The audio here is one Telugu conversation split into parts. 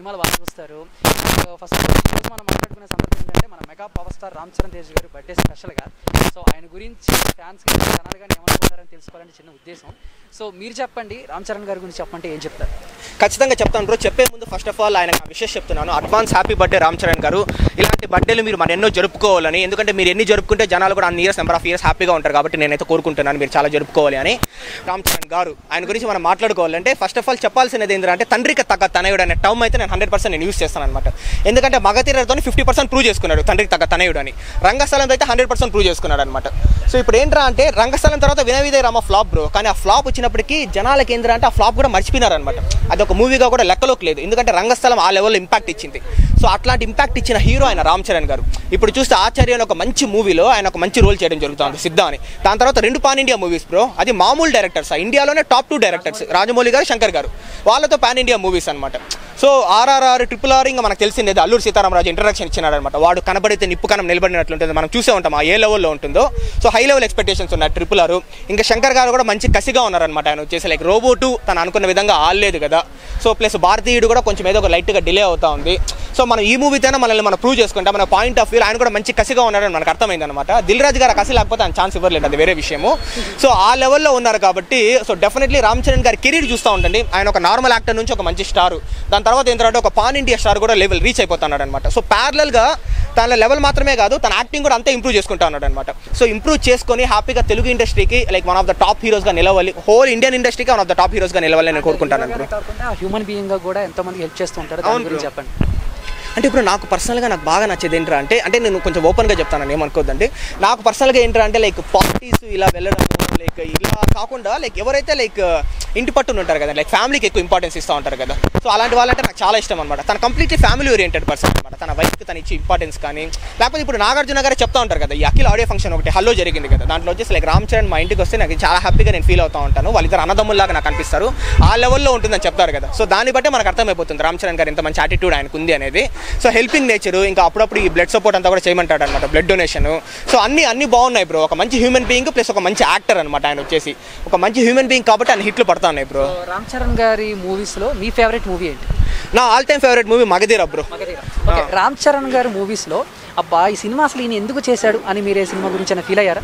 సినిమాలు బాగా చూస్తారు సో ఫస్ట్ ఈరోజు మనం మాట్లాడుకునే సందర్భం ఏంటంటే మన mega power star Ram Charan Tej garu birthday స్పెషల్గా సో ఆయన గురించి ఫ్యాన్స్ కానీ జనాలు కానీ ఏమనుకుంటారని తెలుసుకోవాలని చిన్న ఉద్దేశం సో మీరు చెప్పండి రామ్ చరణ్ గారి గురించి చెప్పంటే ఏం చెప్తారు ఖచ్చితంగా చెప్తాను బ్రో చెప్పే ముందు ఫస్ట్ ఆఫ్ ఆల్ ఆయన విషయం చెప్తున్నాను advance happy birthday Ram Charan garu ఇలాంటి బర్త్డేలు మీరు మరి ఎన్నో జరుపుకోవాలని ఎందుకంటే మీరు ఎన్ని జరుపుకుంటే జనాలు కూడా అన్ని ఇయర్స్ నెంబర్ ఆఫ్ ఇయర్స్ హ్యాపీగా ఉంటారు కాబట్టి నేనైతే కోరుకుంటున్నాను మీరు చాలా జరుపుకోవాలి అని రామ్ చరణ్ గారు ఆయన గురించి మనం మాట్లాడుకోవాలంటే ఫస్ట్ ఆఫ్ ఆల్ చెప్పాల్సినది ఏంటంటే తండ్రికి తగ్గ తనయుడు అనే టర్మ్ అయితే నేను హండ్రెడ్ పర్సెంట్ నేను యూస్ చేస్తాను అనమాట ఎందుకంటే మగతీరతో ఫిఫ్టీ పర్సెంట్ ప్రూవ్ చేసుకున్నాడు తండ్రికి తగ్గ తనయుడు అని రంగస్థలంతో అయితే హండ్రెడ్ పర్సెంట్ ప్రూవ్ చేసుకున్నాడు అనమాట సో ఇప్పుడు ఏంట్రా అంటే రంగస్థలం తర్వాత వినయ విజయ రామ ఫ్లాప్ బ్రో కానీ ఆ ఫ్లాప్ వచ్చినప్పటికీ జనాలకి ఏంద్రా అంటే ఆ ఫ్లాప్ కూడా మర్చిపోయినారు అనమాట అది ఒక మూవీగా కూడా లెక్కలోకి లేదు ఎందుకంటే రంగస్థలం ఆ లెవెల్లో ఇంపాక్ట్ ఇచ్చింది సో అట్లాంటి ఇంపాక్ట్ ఇచ్చిన హీరో ఆయన రామ్ చరణ్ గారు ఇప్పుడు చూస్తే ఆచార్య అని ఒక మంచి మూవీలో ఆయన ఒక మంచి రోల్ చేయడం జరుగుతుంది సిద్ధ అని దాని తర్వాత రెండు పాన్ ఇండియా మూవీస్ బ్రో అది మామూలు డైరెక్టర్స్ ఇండియాలోనే టాప్ టూ డైరెక్టర్స్ రాజమౌళి గారు శంకర్ గారు వాళ్ళతో పాన్ ఇండియా మూవీస్ అనమాట సో ఆర్ఆర్ఆర్ ట్రిపుల్ ఆర్ ఇంకా మనకు తెలిసిందే అల్లూరు సీతారామరాజు ఇంట్రడక్షన్ ఇచ్చినాడు అనమాట వాడు కనబడితే నిప్పు కనం నిలబడినట్లుంటుంది మనం చూసే ఉంటాం ఆ ఏ లెవెల్లో ఉంటుందో సో హై లెవెల్ ఎక్స్పెక్టేషన్స్ ఉన్నాయి ట్రిపుల్ ఆర్ ఇంకా శంకర్ గారు కూడా మంచి కసిగా ఉన్నారనమాట ఆయన వచ్చేసి లైక్ రోబోటు తను అనుకున్న విధంగా ఆడలేదు కదా సో ప్లస్ భారతీయుడు కూడా కొంచెం ఏదో ఒక లైట్గా డిలే అవుతా ఉంది సో మనం ఈ మూవీతోనే మనల్ని మనం ప్రూవ్ చేసుకుంటాం మన పాయింట్ ఆఫ్ వ్యూ ఆయన కూడా మంచి కసిగా ఉన్నాడని మనకు అర్థమైంది అనమాట దిల్ రాజు గారు ఆ కసి లేకపోతే ఆయన ఛాన్స్ ఇవ్వలేదు అది వేరే విషయము సో ఆ లెవెల్లో ఉన్నారు కాబట్టి సో డెఫినెట్లీ రామ్ చరణ్ గారి కెరీర్ చూస్తూ ఉండండి ఆయన ఒక నార్మల్ యాక్టర్ నుంచి ఒక మంచి స్టార్ దాని తర్వాత ఏంటంటే ఒక పాన్ ఇండియా స్టార్ కూడా లెవెల్ రీచ్ అయిపోతున్నాడు అనమాట సో ప్యారలల్గా తన లెవెల్ మాత్రమే కాదు తన యాక్టింగ్ కూడా అంతే ఇంప్రూవ్ చేసుకుంటా ఉన్నాడు అనమాట సో ఇంప్రూవ్ చేసుకొని హ్యాపీగా తెలుగు ఇండస్ట్రీకి like one of the top హీరోస్గా నిలవాలి హోల్ ఇండియన్ ఇండస్ట్రీకి వన్ ఆఫ్ ద టాప్ హీరోస్గా నిలవాలని నేను కోరుకుంటాను అనుకో కాకుండా హ్యూమన్ బీయింగ్ గా కూడా ఎంతో మంది హెల్ప్ చేస్తూ ఉంటారు అవును దాని గురించి bro. చెప్పండి అంటే ఇప్పుడు నాకు పర్సనల్గా నాకు బాగా నచ్చేది ఏంట్రా అంటే అంటే నేను కొంచెం ఓపెన్గా చెప్తాను ఏమనుకోవద్దండి నాకు పర్సనల్గా ఏంట్రా అంటే లైక్ పార్టీస్ ఇలా వెళ్ళడం లైక్ ఇలా కాకుండా లైక్ ఎవరైతే లైక్ ఇంటి పట్టున ఉంటారు కదా లైక్ ఫ్యామిలీకి ఎక్కువ ఇంపార్టెన్స్ ఇస్తూ ఉంటారు కదా సో అలాంటి వాళ్ళంటే నాకు చాలా ఇష్టం అనమాట తన కంప్లీట్లీ ఫ్యామిలీ ఓరియంటెడ్ పర్సన్ అనమాట తన వైఫ్కి తను ఇచ్చి ఇంపార్టెన్స్ కానీ లేకపోతే ఇప్పుడు నాగార్జున గారే చెప్తా ఉంటారు కదా ఈ అఖిల్ ఆడియో ఫంక్షన్ ఒకటి హల్లో జరిగింది కదా దాంట్లో వచ్చేసి లైక్ రామ్ చరణ్ మా ఇంటికి వస్తే నాకు చాలా హ్యాపీగా నేను ఫీల్ అవుతా ఉంటాను వాళ్ళిద్దరు అన్నదమ్ముల్లాగా నాకు అనిపిస్తారు ఆ లెవెల్లో ఉంటుందని చెప్తారు కదా సో దాన్ని బట్టే మనకు అర్థమైపోతుంది రామ్ చరణ్ గారు ఎంత మంచి యాటిట్యూడ్ ఆయనకు ఉంది అనేది సో హెల్పింగ్ నేచర్ ఇంకా అప్పుడప్పుడు ఈ బ్లడ్ సపోర్ట్ అంతా కూడా చేయమంటాడు అనమాట బ్లడ్ డొనేషన్ సో అన్ని అన్ని బాగున్నాయి బ్రో ఒక మంచి హ్యూమన్ బీయింగ్ ప్లస్ ఒక మంచి యాక్టర్ అనమాట ఆయన వచ్చేసి ఒక మంచి హ్యూమన్ బీయింగ్ కాబట్టి ఆయన హిట్లు పడతా ఉన్నాయి బ్రో సో రామ్ చరణ్ గారి మూవీస్ లో మీ ఫేవరెట్ మూవీ ఏంటి నా all time favourite movie Magadheera bro okay Ram Charan గారి మూవీస్ లో అబ్బా ఈ సినిమా అసలు ఈయన ఎందుకు చేశాడు అని మీరు ఏ సినిమా గురించి ఫీల్ అయ్యారా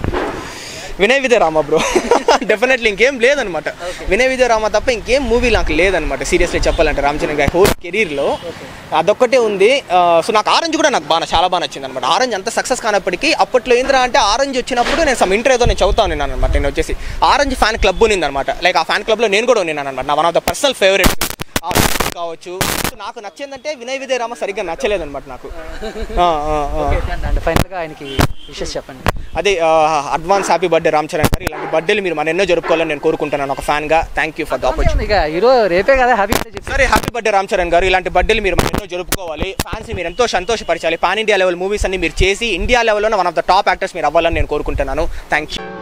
వినయ్ విజయ రామ బ్రో డెఫినెట్లీ ఇంకేం లేదనమాట వినయ్ విజయ రామ తప్ప ఇంకేం మూవీ నాకు లేదనమాట సీరియస్లీ చెప్పాలంటే రామ్ చరణ్ గారి హోల్ కెరీర్లో అదొక్కటే ఉంది సో నాకు ఆరెంజ్ కూడా నాకు బాగా చాలా బాగా నచ్చింది అనమాట ఆరెంజ్ అంత సక్సెస్ కానప్పటికీ అప్పట్లో ఏంద్రా అంటే ఆరెంజ్ వచ్చినప్పుడు నేను సమ్ ఇంటర్ ఏదో నేను చదువుతా ఉన్నాను అనమాట నేను వచ్చేసి ఆరెంజ్ ఫ్యాన్ క్లబ్ ఉంది అనమాట లైక్ ఆ ఫ్యాన్ క్లబ్లో నేను కూడా ఉన్నాను అనమాట నా one of the personal favourites కావచ్చు సో నాకు నచ్చిందంటే వినయ్ విజయ రామ సరిగ్గా నచ్చలేదన్నమాట నాకు ఆ, ఆ, ఆ. అండ్ ఫైనల్ గా ఆయనకి విషెస్ చెప్పండి అదే advance happy birthday Ram Charan garu ఇలాంటి బర్త్డేలు మీరు మన ఎన్నో జరుపుకోవాలని నేను కోరుకుంటున్నాను ఒక ఫ్యాన్గా thank you for the opportunity ఇక హీరో రేపే కదా హ్యాపీ చెప్పి సరే హ్యాపీ బర్త్డే రామ్ చరణ్ గారు ఇలాంటి బర్త్డేలు మీరు మన ఎన్నో జరుపుకోవాలి ఫ్యాన్స్ మీరు ఎంతో సంతోషపరచాలి పాన్ ఇండియా లెవెల్ మూవీస్ అన్ని మీరు చేసి ఇండియా లెవెల్లో one of the top actors మీరు అవ్వాలని నేను కోరుకుంటున్నాను థ్యాంక్ యూ